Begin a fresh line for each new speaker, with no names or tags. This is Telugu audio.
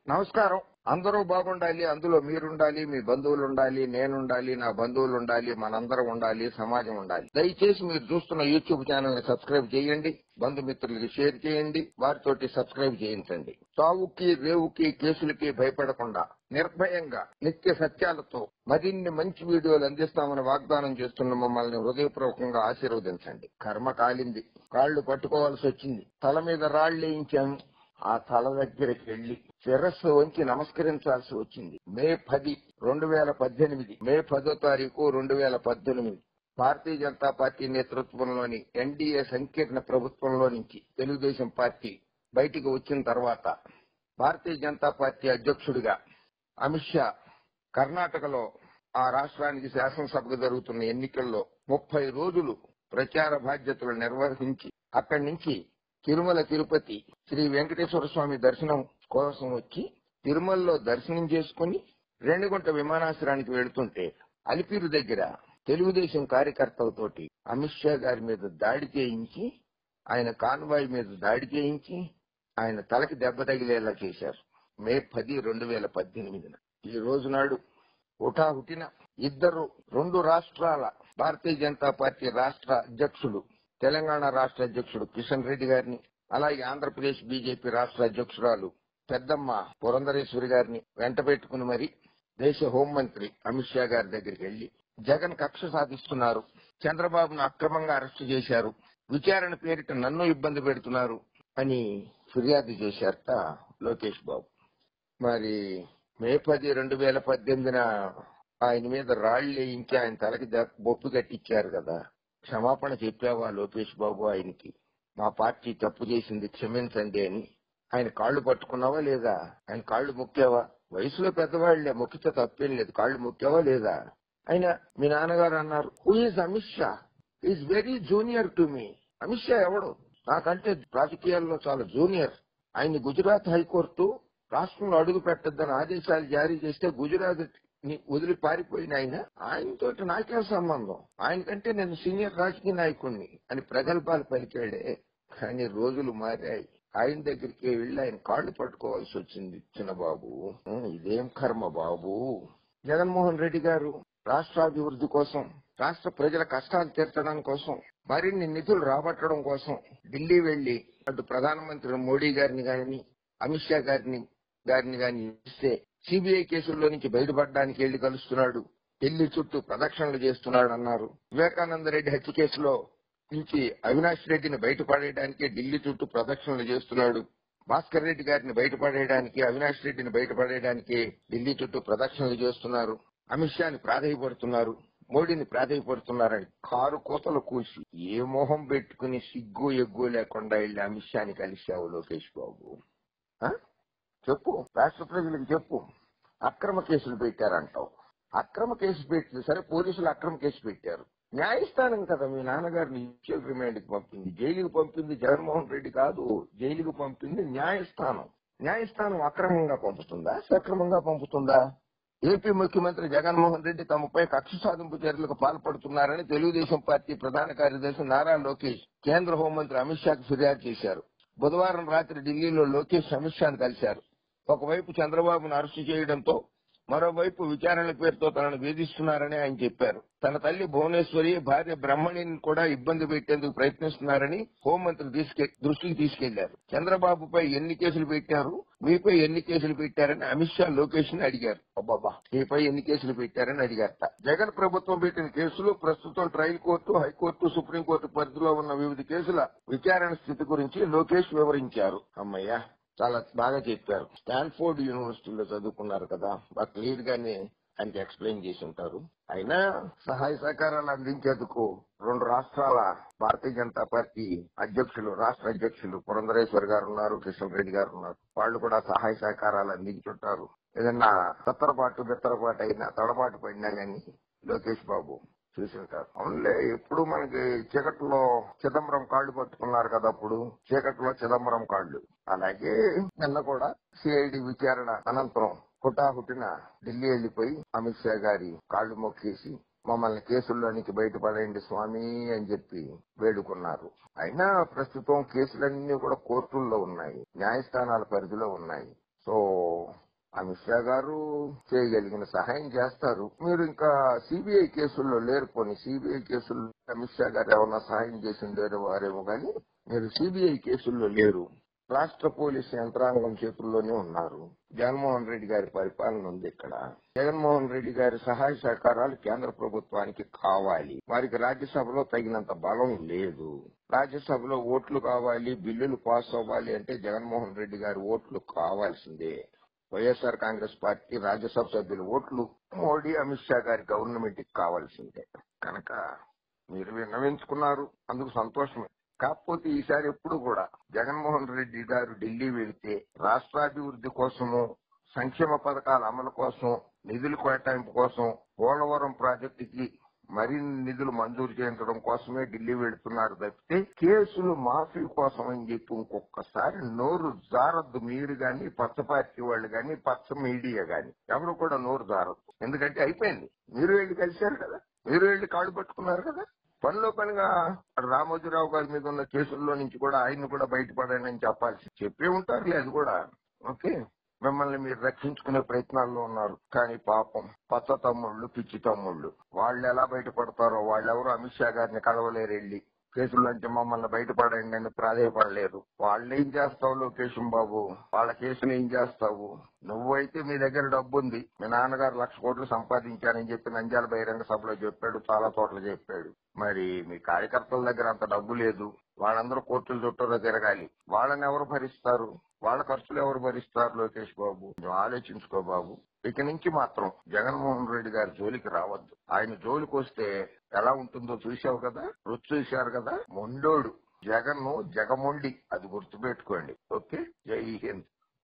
నమస్కారం అందరూ బాగుండాలి అందులో మీరుండాలి మీ బంధువులు ఉండాలి నేనుండాలి నా బంధువులు ఉండాలి మనందరం ఉండాలి సమాజం ఉండాలి దయచేసి మీరు చూస్తున్న యూట్యూబ్ ఛానల్ ని సబ్స్క్రైబ్ చేయండి బంధుమిత్రులకి షేర్ చేయండి వారితోటి సబ్స్క్రైబ్ చేయించండి చావుకి రేవుకి కేసులకి భయపడకుండా నిర్భయంగా నిత్య సత్యాలతో మరిన్ని మంచి వీడియోలు అందిస్తామని వాగ్దానం చేస్తున్న మమ్మల్ని హృదయపూర్వకంగా ఆశీర్వదించండి కర్మ కాలింది కాళ్లు పట్టుకోవాల్సి వచ్చింది తల మీద రాళ్లు వేయించాము ఆ తల దగ్గరికి వెళ్లి శిరస్సు వంచి నమస్కరించాల్సి వచ్చింది మే పది రెండు వేల పద్దెనిమిది మే పదో తారీఖు రెండు వేల పద్దెనిమిది భారతీయ జనతా పార్టీ నేతృత్వంలోని ఎన్డీఏ సంకీర్ణ ప్రభుత్వంలో నుంచి తెలుగుదేశం పార్టీ బయటికి వచ్చిన తర్వాత భారతీయ జనతా పార్టీ అధ్యక్షుడిగా అమిత్ షా కర్ణాటకలో ఆ రాష్ట్రానికి శాసనసభకు జరుగుతున్న ఎన్నికల్లో ముప్పై రోజులు ప్రచార బాధ్యతలు నిర్వహించి అక్కడి నుంచి తిరుమల తిరుపతి శ్రీ వెంకటేశ్వర స్వామి దర్శనం కోసం వచ్చి తిరుమలలో దర్శనం చేసుకుని రేణిగుంట విమానాశ్రయానికి వెళుతుంటే అలిపిరి దగ్గర తెలుగుదేశం కార్యకర్తలతోటి అమిత్ షా గారి మీద దాడి చేయించి ఆయన కాన్వాయ్ మీద దాడి చేయించి ఆయన తలకి దెబ్బ తగిలేలా చేశారు మే పది రెండు వేల పద్దెనిమిదిన ఈ రోజు నాడు హుటాహుటిన ఇద్దరు రెండు రాష్ట్రాల భారతీయ జనతా పార్టీ రాష్ట్ర అధ్యక్షులు తెలంగాణ రాష్ట్ర అధ్యక్షుడు కిషన్ రెడ్డి గారిని అలాగే ఆంధ్రప్రదేశ్ బీజేపీ రాష్ట్ర అధ్యక్షురాలు పెద్దమ్మ పురంధరేశ్వరి గారిని వెంట పెట్టుకుని మరి దేశ హోంమంత్రి అమిత్ షా గారి దగ్గరికి వెళ్లి జగన్ కక్ష సాధిస్తున్నారు చంద్రబాబును అక్రమంగా అరెస్టు చేశారు విచారణ పేరిట నన్ను ఇబ్బంది పెడుతున్నారు అని ఫిర్యాదు చేశారట లోకేష్ బాబు మరి మే పది రెండు వేల పద్దెనిమిదిన ఆయన మీద రాళ్లు వేయించి ఆయన తలకి ద- బొప్పు కట్టించారు కదా క్షమాపణ చెప్పావా లోకేష్ బాబు ఆయనకి మా పార్టీ తప్పు చేసింది క్షమించండి అని ఆయన కాళ్ళు పట్టుకున్నావా లేదా ఆయన కాళ్ళు మొక్కావా వయసులో పెద్దవాళ్లే మొక్కితే తప్పేం లేదు కాళ్ళు మొక్కావా లేదా ఆయన మీ నాన్నగారు అన్నారు who is Amit Shah is very junior to me Amit Shah ఎవడు నాకంటే రాజకీయాల్లో చాలా జూనియర్ ఆయన గుజరాత్ హైకోర్టు రాష్ట్రంలో అడుగు పెట్టద్దని ఆదేశాలు జారీ చేస్తే గుజరాత్ ని వదిలి పారిపోయిన ఆయన ఆయనతోటి నాకేం సంబంధం ఆయనకంటే నేను సీనియర్ రాజకీయ నాయకుడిని అని ప్రగల్భాలు పలికాడే కానీ రోజులు మారాయి ఆయన దగ్గరికి వెళ్లి ఆయన కాళ్ళు పట్టుకోవాల్సి వచ్చింది చిన్నబాబు ఉం, ఇదేం కర్మ బాబు జగన్మోహన్ రెడ్డి గారు రాష్ట్రాభివృద్ధి కోసం రాష్ట్ర ప్రజల కష్టాలు తీర్చడం కోసం మరిన్ని నిధులు రాబట్టడం కోసం ఢిల్లీ వెళ్లి అటు ప్రధానమంత్రి మోడీ గారిని గాని అమిత్ షా గారిని గారిని గాని ఇస్తే సిబిఐ కేసుల్లో నుంచి బయటపడడానికి వెళ్లి కలుస్తున్నాడు ఢిల్లీ చుట్టూ ప్రదక్షిణలు చేస్తున్నాడు అన్నారు వివేకానంద రెడ్డి హత్య కేసులో నుంచి అవినాష్ రెడ్డిని బయటపడేయడానికి ఢిల్లీ చుట్టూ ప్రదక్షిణలు చేస్తున్నాడు భాస్కర్ రెడ్డి గారిని బయటపడేయడానికి అవినాష్ రెడ్డిని బయటపడేయడానికి ఢిల్లీ చుట్టూ ప్రదక్షిణలు చేస్తున్నారు అమిత్ షాని ప్రాధాయపడుతున్నారు మోడీని ప్రాధాయపడుతున్నారని కారు కోతలు కూల్చి ఏ మొహం పెట్టుకుని సిగ్గు ఎగ్గు లేకుండా వెళ్ళి అమిత్ షాని కలిశావు లోకేష్ బాబు ఆ? చెప్పు రాష్ట్ర ప్రజలకు చెప్పు అక్రమ కేసులు పెట్టారంటావు అక్రమ కేసు పెట్టి సరే పోలీసులు అక్రమ కేసు పెట్టారు న్యాయస్థానం కదా మీ నాన్నగారిని జ్యుడిషియల్ రిమాండ్ కి పంపింది జైలుకి పంపింది జగన్మోహన్ రెడ్డి కాదు జైలుకి పంపింది న్యాయస్థానం న్యాయస్థానం అక్రమంగా పంపుతుందా సక్రమంగా పంపుతుందా ఏపీ ముఖ్యమంత్రి జగన్మోహన్ రెడ్డి తమపై కక్ష సాధింపు చర్యలకు పాల్పడుతున్నారని తెలుగుదేశం పార్టీ ప్రధాన కార్యదర్శి నారా లోకేష్ కేంద్ర హోంమంత్రి అమిత్ షాకు ఫిర్యాదు చేశారు బుధవారం రాత్రి ఢిల్లీలో లోకేష్ అమిత్ షాను కలిశారు ఒకవైపు చంద్రబాబును అరెస్టు చేయడంతో మరోవైపు విచారణ పేరుతో తనను వేధిస్తున్నారని ఆయన చెప్పారు తన తల్లి భువనేశ్వరి భార్య బ్రహ్మణిని కూడా ఇబ్బంది పెట్టేందుకు ప్రయత్నిస్తున్నారని హోంమంత్రి తీసుకె దృష్టికి తీసుకెళ్లారు చంద్రబాబుపై ఎన్ని కేసులు పెట్టారు మీపై ఎన్ని కేసులు పెట్టారని అమిత్ షా లోకేష్ ని అడిగారు అబ్బాబా మీపై ఎన్ని కేసులు పెట్టారని అడిగారట జగన్ ప్రభుత్వం పెట్టిన కేసులు ప్రస్తుతం ట్రయల్ కోర్టు హైకోర్టు సుప్రీంకోర్టు పరిధిలో ఉన్న వివిధ కేసుల విచారణ స్థితి గురించి లోకేష్ వివరించారు అమ్మయ్యా చాలా బాగా చెప్పారు స్టాన్ఫోర్డ్ యూనివర్సిటీలో చదువుకున్నారు కదా బాగా క్లియర్ గానే ఆయనకి ఎక్స్ప్లెయిన్ చేసి ఉంటారు అయినా సహాయ సహకారాలు అందించేందుకు రెండు రాష్ట్రాల భారతీయ జనతా పార్టీ అధ్యక్షులు రాష్ట్ర అధ్యక్షులు పురంధరేశ్వర్ గారు ఉన్నారు కిషన్ రెడ్డి గారు ఉన్నారు వాళ్ళు కూడా సహాయ సహకారాలు అందించుంటారు ఏదన్నా తత్తరపాటు బిత్తరపాటు అయినా తడబాటు పడినా గాని లోకేష్ బాబు చూసింటారు అవునులే ఎప్పుడు మనకి చీకట్లో చిదంబరం కాళ్ళు పట్టుకున్నారు కదా అప్పుడు చీకట్లో చిదంబరం కాళ్ళు అలాగే నిన్న కూడా సిఐడి విచారణ అనంతరం హుటాహుటిన ఢిల్లీ వెళ్లిపోయి అమిత్ షా గారి కాళ్ళు మొక్కేసి మమ్మల్ని కేసుల్లోనికి బయటపడండి స్వామి అని చెప్పి వేడుకున్నారు అయినా ప్రస్తుతం కేసులన్నీ కూడా కోర్టుల్లో ఉన్నాయి న్యాయస్థానాల పరిధిలో ఉన్నాయి సో అమిత్ షా గారు చేయగలిగిన సహాయం చేస్తారు మీరు ఇంకా సిబిఐ కేసుల్లో లేరు పోనీ సిబిఐ కేసుల్లో అమిత్ షా గారు ఏమన్నా సహాయం చేసిండేరు వారేమో కానీ మీరు సిబిఐ కేసుల్లో లేరు రాష్ట్ర పోలీస్ యంత్రాంగం చేతుల్లోనే ఉన్నారు జగన్మోహన్ రెడ్డి గారి పరిపాలన ఉంది ఇక్కడ జగన్మోహన్ రెడ్డి గారి సహాయ సహకారాలు కేంద్ర ప్రభుత్వానికి కావాలి వారికి రాజ్యసభలో తగినంత బలం లేదు రాజ్యసభలో ఓట్లు కావాలి బిల్లులు పాస్ అవ్వాలి అంటే జగన్మోహన్ రెడ్డి గారి ఓట్లు కావాల్సిందే వైఎస్ఆర్ కాంగ్రెస్ పార్టీ రాజ్యసభ సభ్యుల ఓట్లు మోడీ అమిత్ షా గారి గవర్నమెంట్ కి కావాల్సిందే కనుక మీరు విన్నవించుకున్నారు అందుకు సంతోషమే కాకపోతే ఈసారి ఎప్పుడు కూడా జగన్మోహన్ రెడ్డి గారు ఢిల్లీ వెళితే రాష్ట్రాభివృద్ధి కోసము సంక్షేమ పథకాల అమలు కోసం నిధుల కేటాయింపు కోసం పోలవరం ప్రాజెక్టుకి మరిన్ని నిధులు మంజూరు చేయించడం కోసమే ఢిల్లీ వెళుతున్నారు తప్పితే కేసులు మాఫీ కోసం అని చెప్పి ఇంకొకసారి నోరు జారద్దు మీరు గాని పచ్చ పార్టీ వాళ్ళు గాని పచ్చ మీడియా గాని ఎవరు కూడా నోరు జారద్దు ఎందుకంటే అయిపోయింది మీరు వెళ్ళి కలిశారు కదా మీరు వెళ్ళి కాళ్ళు పట్టుకున్నారు కదా పనిలో పనిగా రామోజీరావు గారి మీద ఉన్న కేసుల్లో నుంచి కూడా ఆయన్ని కూడా బయటపడండి అని చెప్పాల్సి చెప్పే ఉంటారులే అది కూడా ఓకే మిమ్మల్ని మీరు రక్షించుకునే ప్రయత్నాల్లో ఉన్నారు కానీ పాపం పచ్చ తమ్ముళ్ళు పిచ్చి తమ్ముళ్ళు వాళ్ళు ఎలా బయటపడతారో వాళ్ళెవరూ అమిత్ షా గారిని కలవలేరు వెళ్ళి కేసులంటే మమ్మల్ని బయటపడండి అని ప్రాధాయపడలేరు వాళ్ళు ఏం చేస్తావు లోకేశం బాబు వాళ్ళ కేసులు ఏం చేస్తావు నువ్వైతే మీ దగ్గర డబ్బు ఉంది మీ నాన్నగారు లక్ష కోట్లు సంపాదించానని చెప్పి నంద్యాల బహిరంగ సభలో చెప్పాడు చాలా చోట్ల చెప్పాడు మరి మీ కార్యకర్తల దగ్గర అంత డబ్బు లేదు వాళ్ళందరూ కోర్టుల చుట్టూలో తిరగాలి వాళ్ళని ఎవరు భరిస్తారు వాళ్ళ ఖర్చులు ఎవరు భరిస్తారు లోకేష్ బాబు నువ్వు ఆలోచించుకో బాబు ఇక నుంచి మాత్రం జగన్మోహన్ రెడ్డి గారి జోలికి రావద్దు ఆయన జోలికి వస్తే ఎలా ఉంటుందో చూసావు కదా రుచి చూశారు కదా మొండోడు జగన్ జగమొండి అది గుర్తుపెట్టుకోండి ఓకే జై హింద్